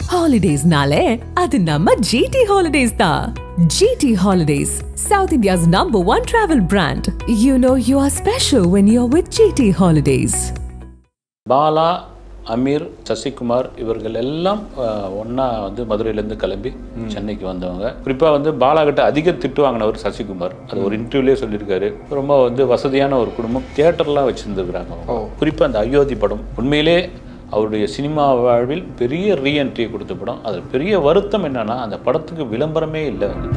ஹாலிடேஸ்னாலே அது நம்ம ஜிடி ஹாலிடேஸ் தான் GT holidays south India's number one travel brand you know you are special when you are with GT holidays Bala Ameer Sasikumar இவர்கள் எல்லாம் ஒன்றா வந்து மதுரையிலேருந்து கிளம்பி சென்னைக்கு வந்தவங்க குறிப்பாக வந்து பாலா கிட்ட அதிக திட்டு வாங்கினவர் சசிகுமார் அது ஒரு இன்டர்வியூலேயே சொல்லியிருக்காரு ரொம்ப வந்து வசதியான ஒரு குடும்பம் தியேட்டர்லாம் வச்சுருந்துருக்குறாங்க அவங்க குறிப்பாக அந்த அயோத்தி படம் உண்மையிலே அவருடைய சினிமா வாழ்வில் பெரிய ரீஎன்ட்ரியை கொடுத்த படம் அது பெரிய வருத்தம் என்னன்னா அந்த படத்துக்கு விளம்பரமே இல்லை வந்து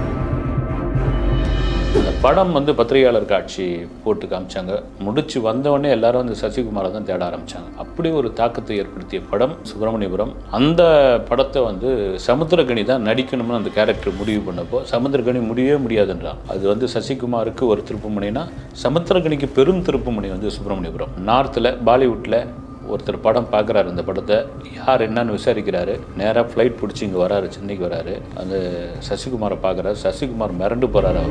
அந்த படம் வந்து பத்திரிகையாளர் காட்சி போட்டு காமிச்சாங்க முடிச்சு வந்தவொடனே எல்லாரும் வந்து சசிகுமாரை தான் தேட ஆரம்பிச்சாங்க அப்படி ஒரு தாக்கத்தை ஏற்படுத்திய படம் சுப்பிரமணியபுரம் அந்த படத்தை வந்து சமுத்திரகனி தான் நடிக்கணும்னு அந்த கேரக்டர் முடிவு பண்ணப்போ சமுத்திரகனி முடியவே முடியாதுன்றான் அது வந்து சசிகுமாருக்கு ஒரு திருப்புமுனைனா சமுத்திரகனிக்கு பெரும் திருப்புமுனை வந்து சுப்பிரமணியபுரம் நார்த்தில் பாலிவுட்டில் ஒருத்தர் படம் பார்க்குறாரு அந்த படத்தை யார் என்னன்னு விசாரிக்கிறாரு நேராக ஃப்ளைட் பிடிச்சி இங்கே வராரு சென்னைக்கு வராரு அந்த சசிகுமாரை பார்க்குறாரு சசிகுமார் மிரண்டு போகிறாரு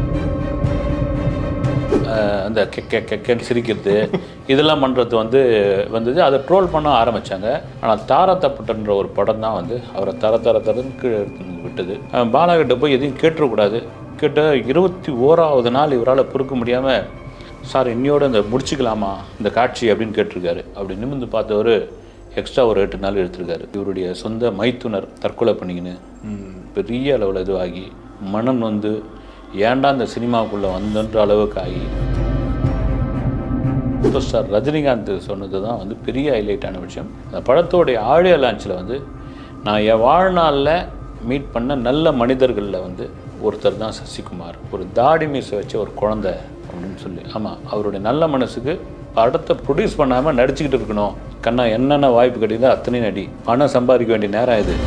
அந்த கெ கெ கெக்கன்னு சிரிக்கிறது இதெல்லாம் பண்ணுறது வந்து வந்தது அதை ட்ரோல் பண்ண ஆரம்பித்தாங்க ஆனால் தார தப்பட்டன்ற ஒரு படம் தான் வந்து அவரை தர தர தரன்னு கீழே எடுத்து விட்டது அஹ் பாலாகிட்ட போய் எதையும் கேட்டுறக்கூடாது கேட்ட இருபத்தி ஓராவது நாள் இவரால் பொறுக்க முடியாமல் சார் இன்னையோட இந்த முடிச்சுக்கலாமா இந்த காட்சி அப்படின்னு கேட்டிருக்காரு அப்படி நிமிர்ந்து பார்த்தவர் எக்ஸ்ட்ரா ஒரு எட்டு நாள் எடுத்திருக்காரு இவருடைய சொந்த மைத்துனர் தற்கொலை பண்ணிக்கின்னு பெரிய அளவில் இதுவாகி மனம் வந்து ஏன்டா இந்த சினிமாவுக்குள்ளே வந்தன்ற அளவுக்கு ஆகி சூப்பர் ஸ்டார் ரஜினிகாந்த் சொன்னது தான் வந்து பெரிய ஹைலைட்டான விஷயம் அந்த படத்தோடைய ஆடியோ லான்ச்சில் வந்து நான் என் வாழ்நாளில் மீட் பண்ண நல்ல மனிதர்களில் வந்து ஒருத்தர் தான் சசிகுமார் ஒரு தாடி மீசை வச்ச ஒரு குழந்தை அப்படின்னு சொல்லி ஆமாம் அவருடைய நல்ல மனசுக்கு படத்தை ப்ரொடியூஸ் பண்ணாமல் நடிச்சுக்கிட்டு இருக்கணும் கண்ணா என்னென்ன வாய்ப்பு கிடைக்குதோ அத்தனை நடி பணம் சம்பாதிக்க வேண்டிய நேரம் இது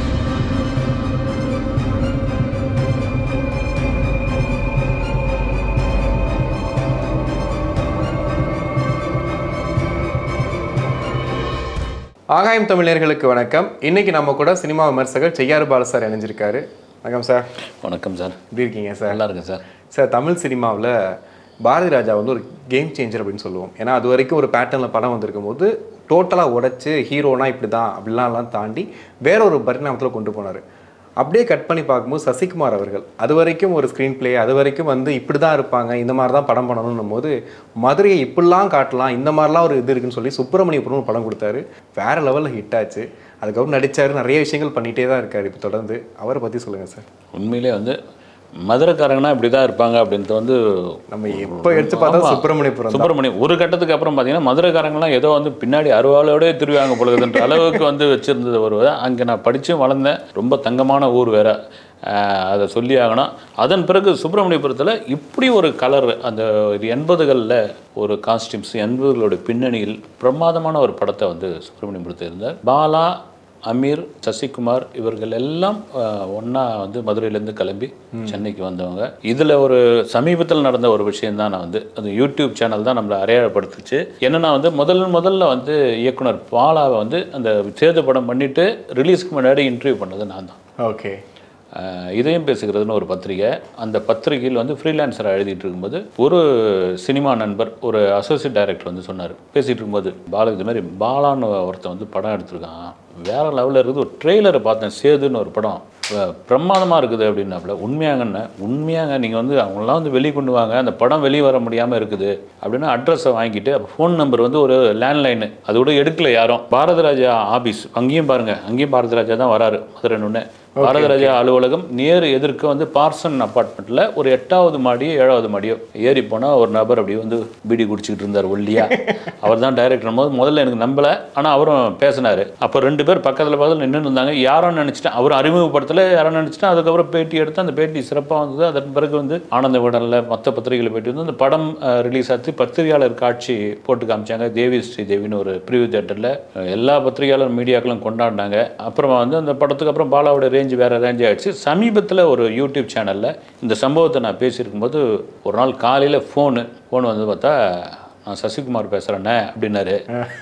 ஆகாயம் தமிழர்களுக்கு வணக்கம் இன்னைக்கு நம்ம கூட சினிமா விமர்சகர் செய்யாறு பால சார் இணைஞ்சிருக்காரு வணக்கம் சார் வணக்கம் சார் எப்படி இருக்கீங்க சார் நல்லா இருக்கேன் சார் சார் தமிழ் சினிமாவில் பாரதி ராஜா வந்து ஒரு கேம் சேஞ்சர் அப்படின்னு சொல்லுவோம் ஏன்னா அது வரைக்கும் ஒரு பேட்டர்னில் படம் வந்திருக்கும் போது டோட்டலாக உடைச்சு ஹீரோனா இப்படி தான் அப்படிலாம்லாம் தாண்டி வேற ஒரு பரிணாமத்தில் கொண்டு போனார் அப்படியே கட் பண்ணி பார்க்கும்போது சசிகுமார் அவர்கள் அது வரைக்கும் ஒரு ஸ்க்ரீன் ப்ளே அது வரைக்கும் வந்து இப்படி தான் இருப்பாங்க இந்த மாதிரி தான் படம் பண்ணணும்னும் போது மதுரையை இப்படிலாம் காட்டலாம் இந்த மாதிரிலாம் ஒரு இது இருக்குன்னு சொல்லி சுப்பிரமணியபுரம் ஒரு படம் கொடுத்தாரு வேற லெவலில் ஹிட் ஆச்சு அதுக்கப்புறம் நடிச்சாரு நிறைய விஷயங்கள் பண்ணிகிட்டே தான் இருக்காரு இப்போ தொடர்ந்து அவரை பற்றி சொல்லுங்கள் சார் உண்மையிலே வந்து மதுரைக்காரங்கன்னா இப்படி தான் இருப்பாங்க அப்படின்ட்டு வந்து நம்ம எப்போ எடுத்து பார்த்தா ஆமா. சுப்பிரமணியபுரம் தான். சுப்பிரமணியம் ஒரு கட்டத்துக்கு அப்புறம் பார்த்தீங்கன்னா மதுரைக்காரங்களாம் ஏதோ வந்து பின்னாடி அருவாளோடே திருவாங்க பொழுதுன்ற அளவுக்கு வந்து வச்சிருந்தது ஒரு அங்கே நான் படித்தும் வளர்ந்தேன் ரொம்ப தங்கமான ஊர் வேற ஆஹ் அதை சொல்லி ஆகணும் அதன் பிறகு சுப்பிரமணியபுரத்தில் இப்படி ஒரு கலர் அந்த இது எண்பதுகளில் ஒரு காஸ்டியூம்ஸ் எண்பதுகளோட பின்னணியில் பிரமாதமான ஒரு படத்தை வந்து சுப்பிரமணியபுரத்தில் இருந்தார் பாலா அமீர் சசிகுமார் இவர்கள் எல்லாம் ஒன்றா வந்து மதுரையிலேருந்து கிளம்பி சென்னைக்கு வந்தவங்க இதில் ஒரு சமீபத்தில் நடந்த ஒரு விஷயம் தான் நான் வந்து அது யூடியூப் சேனல் தான் நம்மளை அடையாளப்படுத்துச்சு என்னன்னா வந்து முதல் முதல்ல வந்து இயக்குனர் பாலாவை வந்து அந்த சேது படம் பண்ணிட்டு ரிலீஸ்க்கு முன்னாடி இன்டர்வியூ பண்ணது நான் தான் ஓகே அஹ் இதயம் பேசுகிறதுன்னு ஒரு பத்திரிகை அந்த பத்திரிகையில் வந்து ஃப்ரீலான்சராக எழுதிட்டு இருக்கும்போது ஒரு சினிமா நண்பர் ஒரு அசோசியேட் டைரக்டர் வந்து சொன்னார் பேசிகிட்டு இருக்கும்போது பாலா இது மாதிரி பாலான்னு ஒருத்தன் வந்து படம் எடுத்திருக்கான் வேற லெவலில் இருக்குது ஒரு ட்ரெய்லரை பார்த்தேன் சேதுன்னு ஒரு படம் அஹ் பிரமாதமா இருக்குது அப்படின்னாப்புல உண்மையாங்கன்னு உண்மையாங்க நீங்கள் வந்து அவங்களாம் வந்து வெளியே கொண்டு வாங்க அந்த படம் வெளியே வர முடியாமல் இருக்குது அப்படின்னு அட்ரஸை வாங்கிட்டு ஃபோன் நம்பர் வந்து ஒரு லேண்ட்லைனு அது கூட எடுக்கல யாரும் பாரதராஜா ஆபீஸ் அங்கேயும் பாருங்க அங்கேயும் பாரதராஜா தான் வராரு மதுரை பாரதராஜா அலுவலகம் நேர் எதிர்க்க வந்து பார்சன் அப்பார்ட்மெண்ட்டில் ஒரு எட்டாவது மாடியோ ஏழாவது மாடியோ ஏறி போனால் ஒரு நபர் அப்படி வந்து பீடி குடிச்சிக்கிட்டு இருந்தார் ஒல்லியா அவர் தான் டைரக்டர் போது முதல்ல எனக்கு நம்பலை ஆனால் அவரும் பேசினார் அப்போ ரெண்டு பேர் பக்கத்தில் பக்கத்தில் நின்று இருந்தாங்க யாரோ நினச்சிட்டேன் அவர் அறிமுகப்படுத்தல யாரோ நினச்சிட்டேன் அதுக்கப்புறம் பேட்டி எடுத்து அந்த பேட்டி சிறப்பாக வந்தது அதன் பிறகு வந்து ஆனந்த விடலில் மற்ற பத்திரிகையில் பேட்டி வந்து அந்த படம் ரிலீஸ் ஆச்சு பத்திரிகையாளர் காட்சி போட்டு காமிச்சாங்க தேவி ஸ்ரீதேவின்னு ஒரு ப்ரிவியூ தேட்டரில் எல்லா பத்திரிகையாளர் மீடியாக்களும் கொண்டாடினாங்க அப்புறமா வந்து அந்த படத்துக்கு அப்புறம் பாலாவோட ரேஞ்ச் வேற ரேஞ்ச் ஆயிடுச்சு சமீபத்தில் ஒரு யூடியூப் சேனலில் இந்த சம்பவத்தை நான் பேசியிருக்கும்போது ஒரு நாள் காலையில் ஃபோனு ஃபோன் வந்து பார்த்தா நான் சசிகுமார் பேசுகிறேண்ணே அப்படின்னாரு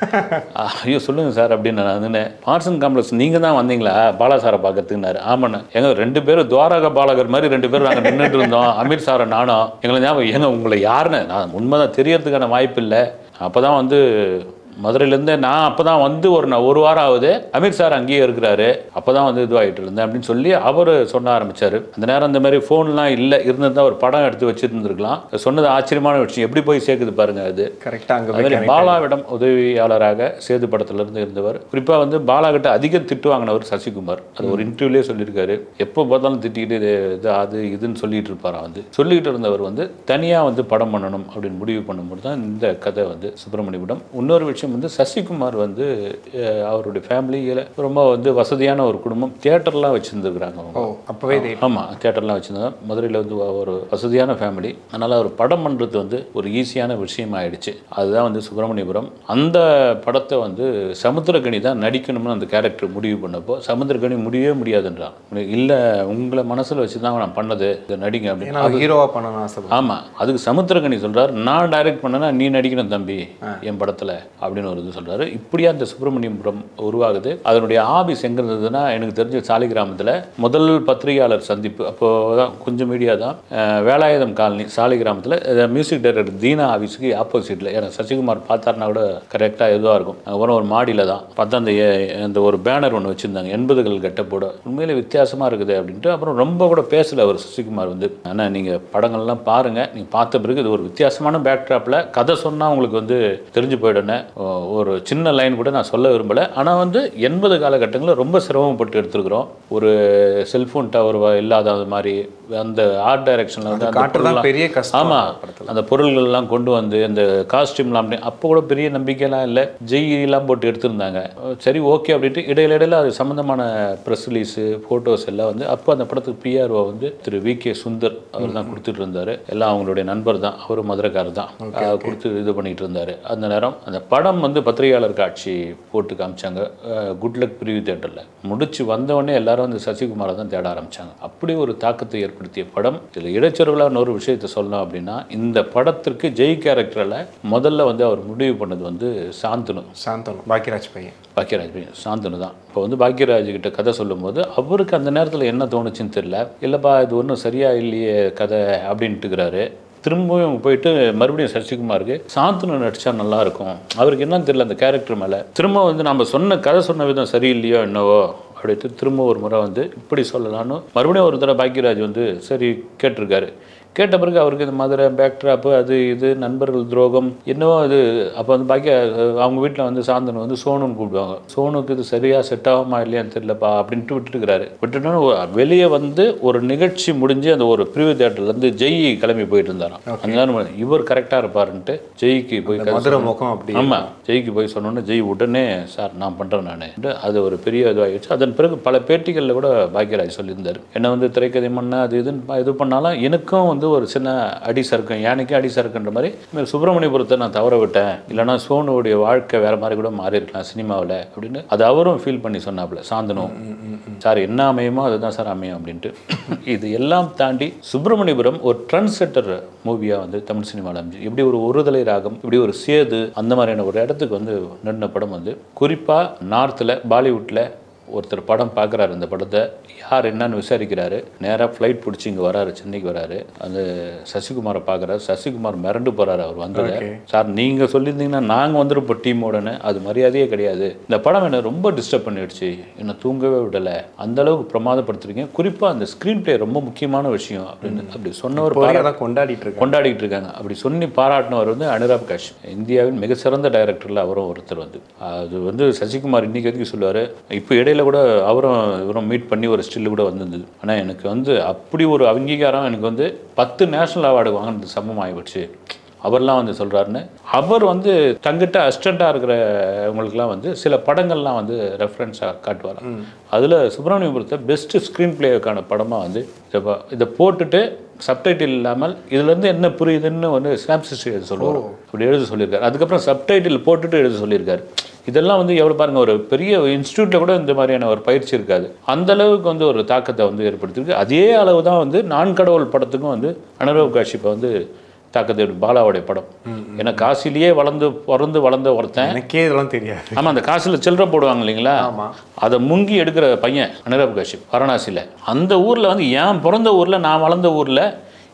ஐயோ சொல்லுங்கள் சார் அப்படின்னு நான் வந்து பார்சன் காம்ப்ளெக்ஸ் நீங்கள் தான் வந்தீங்களா பாலா சாரை பார்க்கறதுக்குனாரு ஆமாண்ணே எங்க ரெண்டு பேரும் துவாரக பாலகர் மாதிரி ரெண்டு பேரும் நாங்கள் நின்றுட்டு இருந்தோம் அமீர் சாரை நானும் எங்களை ஞாபகம் ஏங்க உங்களை யாருன்னு நான் உண்மைதான் தெரியறதுக்கான வாய்ப்பு இல்லை அப்போ தான் வந்து மதுரையிலேருந்து நான் அப்போ தான் வந்து ஒரு நா- ஒரு வாரம் ஆகுது அமீர் சார் அங்கேயே இருக்கிறாரு அப்போ தான் வந்து இதுவாகிட்டு இருந்தேன் அப்படின்னு சொல்லி அவர் சொல்ல ஆரம்பிச்சார் அந்த நேரம் அந்த மாதிரி ஃபோன்லாம் இல்லை இருந்திருந்தா ஒரு படம் எடுத்து வச்சுருந்துருக்கலாம் சொன்னது ஆச்சரியமான விஷயம் எப்படி போய் சேர்க்குது பாருங்க அது கரெக்டாக அங்கே அது மாதிரி பாலாவிடம் உதவியாளராக சேது படத்துல இருந்து இருந்தவர் குறிப்பா வந்து பாலா கிட்ட அதிக திட்டு வாங்கினவர் சசிகுமார் அது ஒரு இன்டர்வியூலே சொல்லியிருக்காரு எப்போ பார்த்தாலும் திட்டிக்கிட்டு இது இது அது இதுன்னு சொல்லிட்டு இருப்பாராம் வந்து சொல்லிக்கிட்டு இருந்தவர் வந்து தனியா வந்து படம் பண்ணணும் அப்படின்னு முடிவு பண்ணும்போது தான் இந்த கதை வந்து சுப்பிரமணியபுரம் இன்னொரு விஷயம் வந்து சசிகுமார் வந்து அஹ், அவருடைய ஃபேமிலியில் ரொம்ப வந்து வசதியான ஒரு குடும்பம் தியேட்டர்லாம் வச்சுருந்துருக்குறாங்க அவங்க ஓ அப்போவே இது ஆமாம் தேட்டர்லாம் வச்சுருந்தாங்க மதுரையில் வந்து ஒரு வசதியான ஃபேமிலி அதனால் அவர் படம் பண்ணுறது வந்து ஒரு ஈஸியான விஷயம் ஆயிடுச்சு அதுதான் வந்து சுப்பிரமணியபுரம் அந்த படத்தை வந்து சமுத்திரகனி தான் நடிக்கணும்னு அந்த கேரக்டர் முடிவு பண்ணப்போ சமுத்திரகனி முடியவே முடியாதுன்றான் இல்லை உங்களை மனசில் வச்சு தான் நான் பண்ணது இதை நடிங்க அப்படின்னு ஏன்னா ஹீரோவாக பண்ணணும்னு ஆசை ஆமாம் அதுக்கு சமுத்திரகனி சொல்றார் நான் டைரக்ட் பண்ணனா நீ நடிக்கணும் தம்பி என் படத்தில் அப்படின்னு ஒரு இது சொல்றாரு இப்படியா அந்த சுப்பிரமணியபுரம் உருவாகுது அதனுடைய ஆபீஸ் எங்க இருந்ததுன்னா எனக்கு தெரிஞ்ச சாலிகிராமத்தில் முதல் பத்திரிகையாளர் சந்திப்பு அப்போ தான் கொஞ்சம் மீடியா தான் அஹ், வேலாயுதம் காலனி சாலிகிராமத்தில் மியூசிக் டைரக்டர் தீனா ஆஃபீஸுக்கு ஆப்போசிட்டில் ஏன்னா சசிகுமார் பார்த்தாருனா கூட கரெக்டாக இதுவாக இருக்கும் அப்புறம் ஒரு மாடியில் தான் பார்த்தா அந்த ஏ- அந்த ஒரு பேனர் ஒன்று வச்சுருந்தாங்க எண்பதுகள் கட்டப்போட உண்மையிலே வித்தியாசமாக இருக்குது அப்படின்ட்டு அப்புறம் ரொம்ப கூட பேசல அவர் சசிகுமார் வந்து ஆனால் நீங்கள் படங்கள்லாம் பாருங்கள் நீங்கள் பார்த்த பிறகு இது ஒரு வித்தியாசமான பேக்ட்ராப்பில் கதை சொன்னால் உங்களுக்கு வந்து தெரிஞ்சு போயிடுன்னு ஓ- ஒரு சின்ன லைன் கூட நான் சொல்ல விரும்பலை ஆனால் வந்து எண்பது காலகட்டங்களில் ரொம்ப சிரமப்பட்டு எடுத்துருக்குறோம் ஒரு செல்ஃபோன் டவர் இல்லாத மாதிரி அந்த ஆர்ட் டைரக்ஷனில் வந்து அந்த காட்டுறது தான் பொருள்லாம் பெரிய கஷ்டம் ஆமாம் அந்த பொருள்கள்லாம் கொண்டு வந்து அந்த காஸ்டியூம்லாம் அப்படி அப்போ கூட பெரிய நம்பிக்கைலாம் இல்லை ஜெய்லாம் போட்டு எடுத்திருந்தாங்க சரி ஓகே அப்படின்ட்டு இடையில இடையில அது சம்மந்தமான ப்ரெஸ் ரிலீஸு ஃபோட்டோஸ் எல்லாம் வந்து அப்போ அந்த படத்துக்கு பிஆர்ஓ வந்து திரு வி கே சுந்தர் அவர் தான் கொடுத்துட்டு இருந்தார் எல்லாம் அவங்களுடைய நண்பர் தான் அவரும் மதுரைக்காரர் தான் அஹ் கொடுத்து இது பண்ணிட்டு இருந்தார் அந்த நேரம் அந்த படம் வந்து பத்திரிகையாளர் காட்சி போட்டு காமிச்சாங்க குட்லக் பிரிவு தேட்டரில் முடிச்சு வந்தவொடனே எல்லாரும் வந்து சசிகுமாரை தான் தேட ஆரம்பிச்சாங்க அப்படி ஒரு தாக்கத்தை ஏற்படுத்திய படம் இதில் இடைச்சொருவில் இன்னொரு விஷயத்தை சொல்லணும் அப்படின்னா இந்த படத்திற்கு ஜெய் கேரக்டரில் முதல்ல வந்து அவர் முடிவு பண்ணது வந்து சாந்தனு சாந்தனு பாக்கியராஜ் பையன் பாக்கியராஜ் பையன் சாந்தனு தான் இப்போ வந்து பாக்கியராஜ் கிட்ட கதை சொல்லும்போது அவருக்கு அந்த நேரத்தில் என்ன தோணுச்சுன்னு தெரியல இல்லைப்பா இது ஒன்றும் சரியா இல்லையே கதை அப்படின்ட்டுக்கிறாரு திரும்பவும் போயிட்டு மறுபடியும் சசிகுமாருக்கு சாந்தனு நடிச்சா நல்லா இருக்கும் அவருக்கு என்னன்னு தெரியல அந்த கேரக்டர் மேலே திரும்ப வந்து நம்ம சொன்ன கதை சொன்ன விதம் சரியில்லையோ என்னவோ அப்படின்ட்டு திரும்ப ஒரு முறை வந்து இப்படி சொல்லலான்னு மறுபடியும் ஒரு தடவை பாக்கியராஜ் வந்து சரி கேட்டிருக்காரு கேட்ட பிறகு அவருக்கு இந்த மதுரை பேக்ட்ராப்பு அது இது நண்பர்கள் துரோகம் என்னவோ அது அப்போ வந்து பாக்கிய அவங்க வீட்டில் வந்து சாந்தனு வந்து சோனுன்னு கூப்பிடுவாங்க சோனுக்கு இது சரியாக செட் ஆகுமா இல்லையான்னு தெரியலப்பா அப்படின்ட்டு விட்டுருக்கிறாரு விட்டுட்டோன்னு வெளியே வந்து ஒரு நிகழ்ச்சி முடிஞ்சு அந்த ஒரு பிரிவு தேட்டர்லேருந்து ஜெய் கிளம்பி போயிட்டு இருந்தாராம் அந்த நேரம் இவர் கரெக்டாக இருப்பாருன்ட்டு ஜெய்க்கு போய் கதை மதுரை முகம் அப்படி ஆமாம் ஜெய்க்கு போய் சொன்னோன்னே ஜெய் உடனே சார் நான் பண்ணுறேன் நான் அது ஒரு பெரிய இதுவாகிடுச்சு அதன் பிறகு பல பேட்டிகளில் கூட பாக்யராஜ் சொல்லியிருந்தார் என்ன வந்து திரைக்கதை பண்ண அது இதுன்னு ப- இது பண்ணாலும் எனக்கும் வந்து ஒரு சின்ன அடி சறுக்கம் யானைக்கு அடி சறுக்குன்ற மாதிரி இந்த சுப்பிரமணியபுரத்தை நான் தவற விட்டேன் இல்லைன்னா சோனுடைய வாழ்க்கை வேற மாதிரி கூட மாறி இருக்கலாம் சினிமாவில் அப்படின்னு அது அவரும் ஃபீல் பண்ணி சொன்னாப்புல சாந்தனும் சார் என்ன அமையுமோ அதுதான் சார் அமையும் அப்படின்ட்டு இது எல்லாம் தாண்டி சுப்பிரமணியபுரம் ஒரு ட்ரெண்ட் செட்டர் மூவியாக வந்து தமிழ் சினிமாவில் அமைஞ்சு இப்படி ஒரு ஒருதலை ராகம் இப்படி ஒரு சேது அந்த மாதிரியான ஒரு இடத்துக்கு வந்து நின்ன படம் வந்து குறிப்பாக நார்த்தில் பாலிவுட்டில் ஒருத்தர் படம் பார்க்குறாரு இந்த படத்தை யார் என்னன்னு விசாரிக்கிறாரு நேராக ஃப்ளைட் பிடிச்சி இங்கே வராரு சென்னைக்கு வராரு அந்த சசிகுமாரை பார்க்குறாரு சசிகுமார் மிரண்டு போகிறாரு அவர் வந்ததை சார் நீங்கள் சொல்லியிருந்தீங்கன்னா நாங்கள் வந்துருப்போம் டீமோடனே அது மரியாதையே கிடையாது இந்த படம் என்னை ரொம்ப டிஸ்டர்ப் பண்ணிடுச்சு என்னை தூங்கவே விடலை அந்த அளவுக்கு பிரமாதப்படுத்துறீங்க குறிப்பாக அந்த ஸ்க்ரீன் ப்ளே ரொம்ப முக்கியமான விஷயம் அப்படின்னு அப்படி சொன்னவர் இப்போ வரைக்கும் அதான் கொண்டாடிட்டு இருக்காங்க கொண்டாடிட்டு இருக்காங்க அப்படி சொல்லி பாராட்டினவர் வந்து அனுராப் காஷ் இந்தியாவின் மிக சிறந்த டைரக்டரில் அவரும் ஒருத்தர் வந்து அது வந்து சசிகுமார் இன்னைக்கு எதுக்கு சொல்லுவார் இப்போ இடையில கூட அவரும் இவரும் மீட் பண்ணி ஒரு ஸ்டில் கூட வந்திருந்தது ஆனால் எனக்கு வந்து அப்படி ஒரு அங்கீகாரம் எனக்கு வந்து பத்து நேஷனல் அவார்டு வாங்கினது சமம் ஆகிடுச்சு அவர்லாம் வந்து சொல்கிறாருன்னு அவர் வந்து தங்கிட்ட அசிஸ்டண்ட்டாக இருக்கிறவங்களுக்குலாம் வந்து சில படங்கள்லாம் வந்து ரெஃபரன்ஸாக காட்டுவார் அதில் சுப்பிரமணியபுரத்தை பெஸ்ட் ஸ்க்ரீன் பிளேக்கான படமாக வந்து இதை ப- இதை போட்டுட்டு சப்டைட்டில் இல்லாமல் இதுலேருந்து என்ன புரியுதுன்னு வந்து ஸ்னாப்சிஸ்ட் எழுத சொல்லுவார் அப்படி எழுத சொல்லியிருக்காரு அதுக்கப்புறம் சப்டைட்டில் போட்டுட்டு எழுத சொல்லியிருக்காரு இதெல்லாம் வந்து எவ்வளோ பாருங்க ஒரு பெரிய இன்ஸ்டியூட்டில் கூட இந்த மாதிரியான ஒரு பயிற்சி இருக்காது அந்த அளவுக்கு வந்து ஒரு தாக்கத்தை வந்து ஏற்படுத்தியிருக்கு அதே அளவு தான் வந்து நான் கடவுள் படத்துக்கும் வந்து அனுரவ் காஷிப்பை வந்து தாக்கத்தை ஏற்படுத்தி- பாலாவுடைய படம் ஏன்னா காசிலேயே வளர்ந்து பிறந்து வளர்ந்த ஒருத்தன் எனக்கே இதெல்லாம் தெரியாது ஆமா அந்த காசுல சில்லற போடுவாங்க இல்லைங்களா ஆமா. அதை முங்கி எடுக்கிற பையன் அனுராப் காஷிப் வாரணாசியில் அந்த ஊர்ல வந்து ஏன் பிறந்த ஊர்ல நான் வளர்ந்த ஊர்ல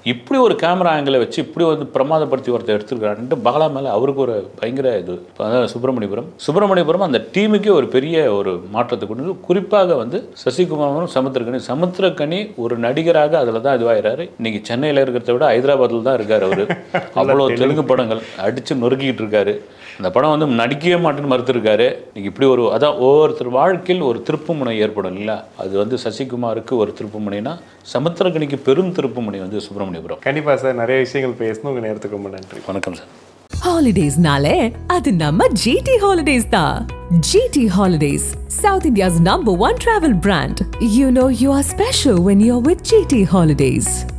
இப்படி ஒரு கேமரா ஆங்கிளை வச்சு இப்படி வந்து பிரமாதப்படுத்தி ஒருத்தர் எடுத்துருக்காருன்ட்டு பாலா மேலே அவருக்கு ஒரு பயங்கர இது இப்போ அதான் சுப்பிரமணியபுரம் சுப்பிரமணியபுரம் அந்த டீமுக்கே ஒரு பெரிய ஒரு மாற்றத்தை கொண்டு வந்து குறிப்பாக வந்து சசிகுமாரும் சமுத்திரக்கனி சமுத்திரக்கனி ஒரு நடிகராக அதில் தான் இதுவாகிறாரு இன்னைக்கு சென்னையில் இருக்கிறத விட ஹைதராபாத்தில் தான் இருக்கார் அவர் அவ்வளோ தெலுங்கு படங்கள் அடித்து நொறுக்கிட்டு இருக்காரு அந்த படம் வந்து நடிக்கவே மாட்டேன்னு மறுத்திருக்காரு இன்னைக்கு இப்படி ஒரு அதான் ஒவ்வொருத்தர் வாழ்க்கையில் ஒரு திருப்புமுனை ஏற்படும் இல்லையா அது வந்து சசிகுமாருக்கு ஒரு திருப்புமுனைனா சமுத்திரக்கனிக்கு பெரும் திருப்புமுனை வந்து சுப்பிரமணியபுரம் கண்டிப்பாக சார் நிறைய விஷயங்கள் பேசணும் உங்கள் நேரத்துக்கு ரொம்ப நன்றி வணக்கம் சார் ஹாலிடேஸ்னாலே அது நம்ம ஜிடி ஹாலிடேஸ் தான் GT holidays south India's number one travel brand you know you are special when you are with GT holidays